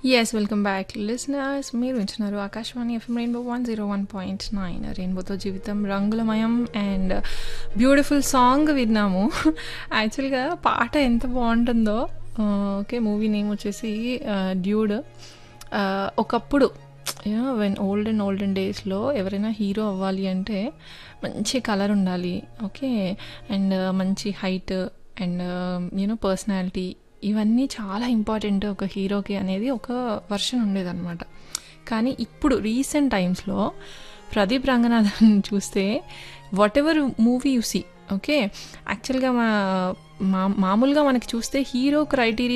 yes welcome back listeners మీరు వింటున్నారు Akashvani FM rainbow one zero one point nine రెయిన్బోతో జీవితం రంగులమయం అండ్ బ్యూటిఫుల్ సాంగ్ విన్నాము యాక్చువల్గా పాట ఎంత బాగుంటుందో ఓకే మూవీ నేమ్ వచ్చేసి డ్యూడ్ ఒకప్పుడు you know when old and olden డేస్లో ఎవరైనా హీరో అవ్వాలి అంటే మంచి కలర్ ఉండాలి ఓకే అండ్ మంచి హైట్ అండ్ యూనో పర్సనాలిటీ ఇవన్నీ చాలా ఇంపార్టెంట్ ఒక హీరోకి అనేది ఒక వర్షన్ ఉండేదన్నమాట కానీ ఇప్పుడు రీసెంట్ టైమ్స్లో ప్రదీప్ రంగనాథన్ చూస్తే whatever movie you see okay యాక్చువల్గా మా మామూలుగా మనకి చూస్తే హీరో క్రైటీరియా